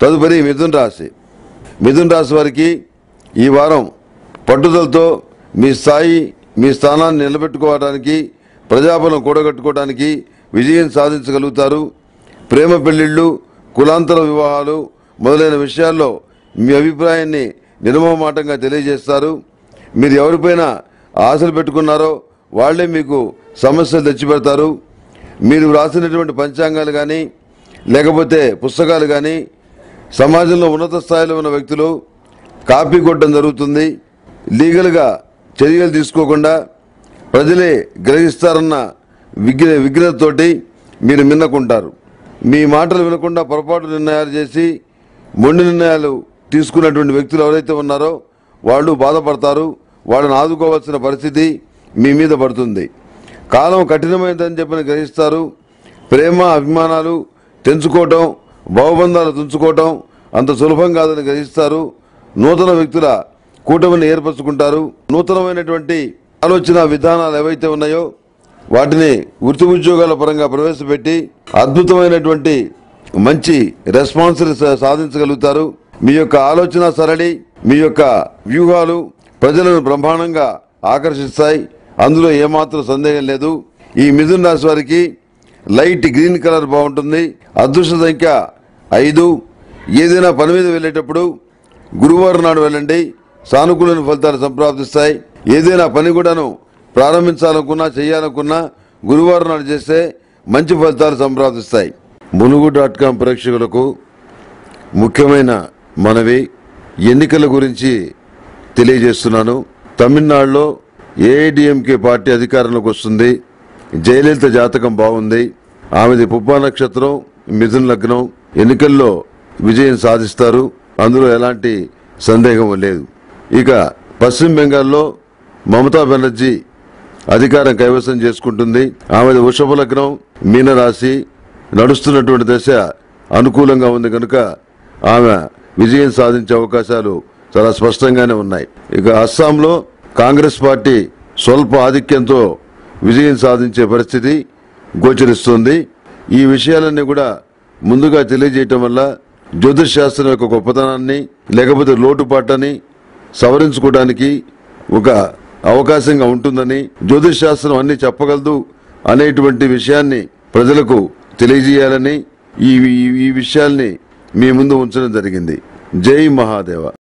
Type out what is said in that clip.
తదుపరి మిథున్ రాశి మిథున్ రాశి వారికి ఈ వారం పట్టుదలతో మీ స్థాయి మీ స్థానాన్ని నిలబెట్టుకోవడానికి ప్రజాబలం కూడగట్టుకోవడానికి విజయం సాధించగలుగుతారు ప్రేమ పెళ్లిళ్ళు కులాంతర వివాహాలు మొదలైన విషయాల్లో మీ అభిప్రాయాన్ని నిర్మమాటంగా తెలియజేస్తారు మీరు ఎవరిపైన ఆశలు పెట్టుకున్నారో వాళ్లే మీకు సమస్యలు తెచ్చిపెడతారు మీరు వ్రాసినటువంటి పంచాంగాలు కానీ లేకపోతే పుస్తకాలు కానీ సమాజంలో ఉన్నత స్థాయిలో ఉన్న వ్యక్తులు కాపీ కొట్టడం జరుగుతుంది లీగల్గా చర్యలు తీసుకోకుండా ప్రజలే గ్రహిస్తారన్న విఘ్న విఘ్నతతోటి మీరు మిన్నకుంటారు మీ మాటలు వినకుండా పొరపాటు నిర్ణయాలు చేసి మొండి నిర్ణయాలు తీసుకున్నటువంటి వ్యక్తులు ఎవరైతే ఉన్నారో వాళ్ళు బాధపడతారు వాళ్ళని ఆదుకోవాల్సిన పరిస్థితి మీ మీద పడుతుంది కాలం కఠినమైనదని చెప్పని గ్రహిస్తారు ప్రేమ అభిమానాలు తెంచుకోవటం భావబంధాలు తుంచుకోవటం అంత సులభం కాదని గ్రహిస్తారు నూతన వ్యక్తుల కూటమిని ఏర్పరచుకుంటారు నూతనమైనటువంటి ఆలోచన విధానాలు ఏవైతే ఉన్నాయో వాటిని వృత్తి ఉద్యోగాల పరంగా ప్రవేశపెట్టి అద్భుతమైనటువంటి మంచి రెస్పాన్స్ సాధించగలుగుతారు మీ యొక్క ఆలోచన సరళి మీ యొక్క వ్యూహాలు ప్రజలను బ్రహ్మాండంగా ఆకర్షిస్తాయి అందులో ఏమాత్రం సందేహం లేదు ఈ మిథున్ రాశి వారికి లైట్ గ్రీన్ కలర్ బాగుంటుంది అదృష్ట సంఖ్య ఐదు ఏదైనా పని మీద వెళ్ళేటప్పుడు గురువారం నాడు వెళ్ళండి సానుకూల ఫలితాలు సంప్రాప్తిస్తాయి ఏదైనా పని కూడాను ప్రారంభించాలనుకున్నా చేయాలనుకున్నా గురువారం నాడు చేస్తే మంచి ఫలితాలు సంప్రాప్తిస్తాయి ములుగు డాట్ కాం ప్రేక్షకులకు ముఖ్యమైన మనవి ఎన్నికల గురించి తెలియజేస్తున్నాను తమిళనాడులో ఏఐడిఎంకే పార్టీ అధికారంలోకి వస్తుంది జయలలిత జాతకం బాగుంది ఆమెది పుబ్బా నక్షత్రం మిథున లగ్నం ఎన్నికల్లో విజయం సాధిస్తారు అందులో ఎలాంటి సందేహం లేదు ఇక పశ్చిమ బెంగాల్లో మమతా బెనర్జీ అధికారం కైవసం చేసుకుంటుంది ఆమెది వృషభ లగ్నం మీనరాశి నడుస్తున్నటువంటి దశ అనుకూలంగా ఉంది కనుక ఆమె విజయం సాధించే అవకాశాలు చాలా స్పష్టంగానే ఉన్నాయి ఇక అస్సాంలో కాంగ్రెస్ పార్టీ స్వల్ప ఆధిక్యంతో విజయం సాధించే పరిస్థితి గోచరిస్తుంది ఈ విషయాలన్నీ కూడా ముందుగా తెలియజేయటం వల్ల జ్యోతిష్ శాస్త్రం యొక్క గొప్పతనాన్ని లేకపోతే లోటుపాటని సవరించుకోవడానికి ఒక అవకాశంగా ఉంటుందని జ్యోతిష్ శాస్త్రం అన్ని చెప్పగలదు అనేటువంటి విషయాన్ని ప్రజలకు తెలియజేయాలని ఈ ఈ- ఈ విషయాల్ని మీ ముందు ఉంచడం జరిగింది జై మహాదేవ